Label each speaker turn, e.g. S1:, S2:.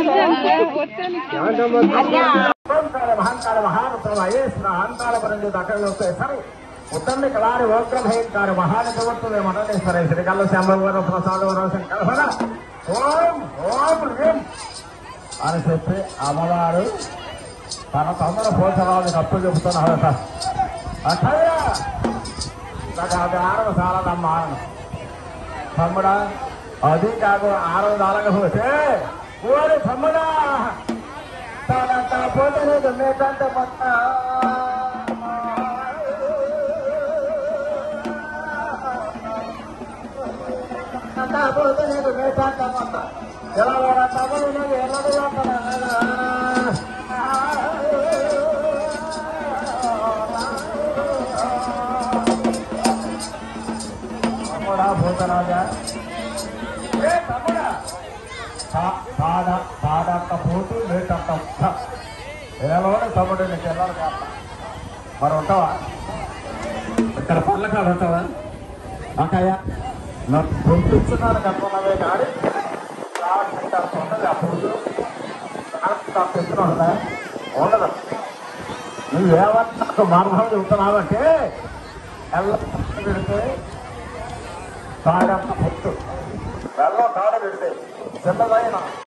S1: ఓంకార మహంకార మహానుభవయేశ్వర అహంకార పరంజిత అక్కడ వస్తాయి సరే ఉత్తమ్మి కళారి ఓగ్ర భయంకార మహానుభవత్తులే మటనేశ్వర శ్రీకల్ల శాంబవర ప్రసాదవర శంకర ఓం ఓం హ్రీం అని చెప్పి అమ్మవారు తన తొందర పోషరాలకు అప్పు చెబుతున్నారట అట్టయ్య నాకు అది ఆరవ సాలదమ్మా తమ్ముడా అది కాదు ఆరవ సాలకపోతే ఓరి తమ్ముడా తనంత పోతలేదు మేకంత మొత్తం అంత పోతలేదు మేకంత మొత్తం ఎలా వాడు తమ్ముడు ఎన్నడూ తమ్ముడా భూతరాజా ఏ తమ్ముడా పాడ పాడంత పోతూ లేటంత ఏలోనే తమ్ముడు నీకు వెళ్ళాలి కాదు మరి ఉంటావా ఇక్కడ పళ్ళ కాడ ఉంటావా అంకయ్యా నాకు పంపిస్తున్నాను కనుకున్నవే కానీ రావడానికి ఉండదు అప్పుడు తెచ్చుకుంటుందా ఉండదు నువ్వేమన్నా నాకు మార్గం చెబుతున్నావంటే ఎల్ల పెడితే తాడంత పొత్తు వెళ్ళ తాడ పెడితే చిన్నదైన